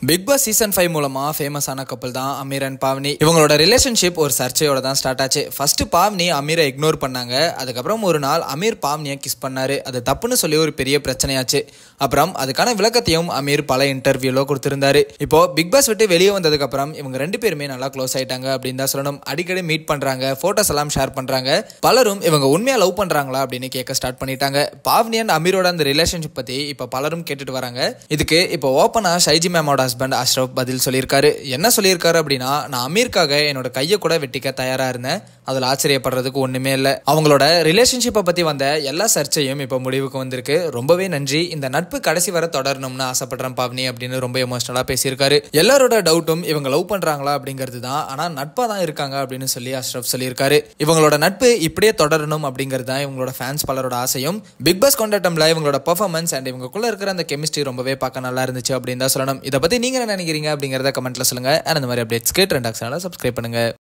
big Boss season five மூலமா ஃபேமஸான கப்பல் தான் அமீர் அண்ட் பாவ்னி இவங்களோட ரிலேஷன்ஷிப் ஒரு சர்ச்சையோட தான் ஸ்டார்ட் ஆச்சு ஃபர்ஸ்ட் பாவ்னி அமீரை இக்னோர் பண்ணாங்க அதுக்கப்புறம் ஒரு நாள் அமீர் பாவ்னியை கிஸ் பண்ணாரு அது தப்புன்னு சொல்லி ஒரு பெரிய பிரச்சனையாச்சு அப்புறம் அதுக்கான விளக்கத்தையும் அமீர் பல இன்டர்வியூல கொடுத்திருந்தாரு இப்போ பிக் பாஸ் விட்டு வெளியே வந்ததுக்கு அப்புறம் இவங்க ரெண்டு பேருமே நல்லா க்ளோஸ் ஆயிட்டாங்க அப்படின்னு தான் சொல்லணும் அடிக்கடி மீட் பண்றாங்க போட்டோஸ் எல்லாம் ஷேர் பண்றாங்க பலரும் இவங்க உண்மையா லவ் பண்றாங்களா அப்படின்னு கேட்க ஸ்டார்ட் பண்ணிட்டாங்க பாவ்னி அண்ட் அமீரோட அந்த ரிலேஷன்ஷிப் பத்தி இப்போ பலரும் கேட்டுட்டு வராங்க இதுக்கு இப்போ ஓப்பனா ஷைஜி மேமோட ஹஸ்பண்ட் அஷ்ரப் பதில் சொல்லியிருக்காரு என்ன சொல்லியிருக்காரு அப்படின்னா நான் அமீருக்காக என்னோட கையை கூட வெட்டிக்க தயாரா இருந்தேன் அதில் ஆச்சரியப்படுறதுக்கு ஒண்ணுமே இல்லை அவங்களோட ரிலேஷன்ஷிப்பை பத்தி வந்த எல்லா சர்ச்சையும் இப்போ முடிவுக்கு வந்திருக்கு ரொம்பவே நன்றி இந்த நட்பு கடைசி வரை தொடரணும்னு ஆசைப்படுறேன் பாவ்னி அப்படின்னு ரொம்ப எமோஷனலா பேசியிருக்காரு எல்லாரோட டவுட்டும் இவங்க லவ் பண்றாங்களா அப்படிங்கிறது தான் ஆனா நட்பா தான் இருக்காங்க அப்படின்னு சொல்லி அஷ்ரப் சொல்லியிருக்காரு இவங்களோட நட்பு இப்படியே தொடரணும் அப்படிங்கிறது தான் இவங்களோட ஃபேன்ஸ் பலரோட ஆசையும் பிக் பாஸ் கொண்டாட்டம்ல இவங்களோட பெர்ஃபார்மன்ஸ் அண்ட் இவங்களுக்குள்ள இருக்கிற அந்த கெமிஸ்ட்ரி ரொம்பவே பார்க்க நல்லா இருந்துச்சு அப்படின்னு தான் சொல்லணும் இதை பத்தி நீங்க என்ன நினைக்கிறீங்க அப்படிங்கறத கமெண்ட்ல சொல்லுங்க அண்ட் இந்த மாதிரி அப்டேட்ஸ்க்கு ட்ரெண்ட் ஆக்ஷனால சப்ஸ்கிரைப் பண்ணுங்க